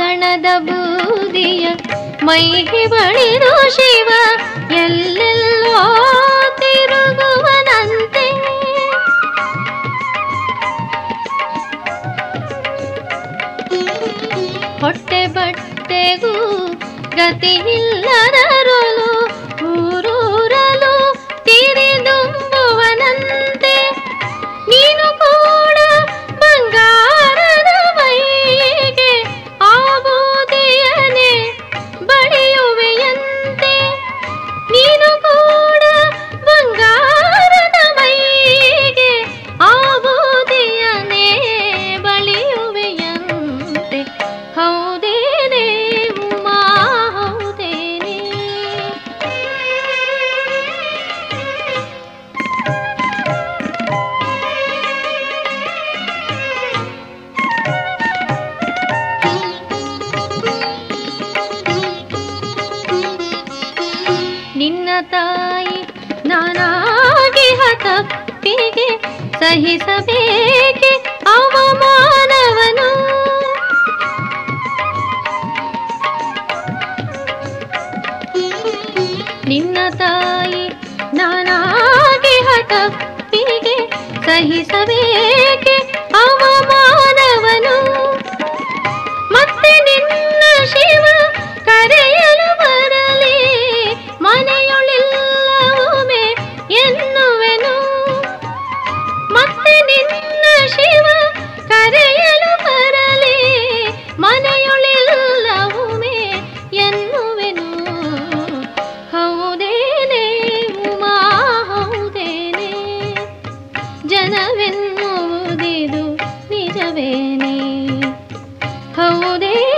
ಹಣದ ಬೂದಿಯ ಮೈಗೆ ಬಳಿದು ಶಿವ ಎಲ್ಲೆಲ್ಲೋ ತಿರುಗುವನಂತೆ ಹೊಟ್ಟೆ ಬಟ್ಟೆಗೂ ಗತಿಯಿಲ್ಲದರಲು ಊರೂರಲು ತಿರಿದುಂಬುವನಂತೆ ನೀನು ಕೂಡ ಬಂಗಾರದ ಮೈಗೆ ಆಬೂದಿಯನೆ ಬಳಿಯುವೆಯಂತೆ ನೀನು ಕೂಡ ಬಂಗಾರದ ಮೈಗೆ ಆಬೂದಿಯನೆ ಬಳಿಯುವೆಯಂತೆ ಹೌದೇನೆ ಉಮಾ ಹೌದೇನೆ ನಿನ್ನ ತಾಯಿ ನಾನಾಗಿ ಹತಪ್ಪಿಗೆ ಸಹಿಸಬೇಕೆ ಅವಮಾನವನು ನಿನ್ನ ತಾಯಿ ನಾನಾಗಿ ಹತಪ್ಪಿಗೆ ಸಹಿಸಬೇಕೆ ಅವಮಾನವನು ಮತ್ತೆ ನಿನ್ನ ಶಿವ ಕರೆಯಲು ಬರಲಿ ಮನೆಯೊಳಿಲ್ಲವುಮೆ ಎನ್ನುವೆನು ಮತ್ತೆ ನಿನ್ನ ಶಿವ ಕರೆಯಲು ಬರಲಿ ಮನೆಯೊಳಿಲ್ಲವುಮೆ ಎನ್ನುವೆನು ಹೌದೇನೆ ಉಮಾ ಹೌದೇನೆ ಜನವೆನ್ನುವುದಿದು ನಿಜವೇನೆ ಹೌದೇ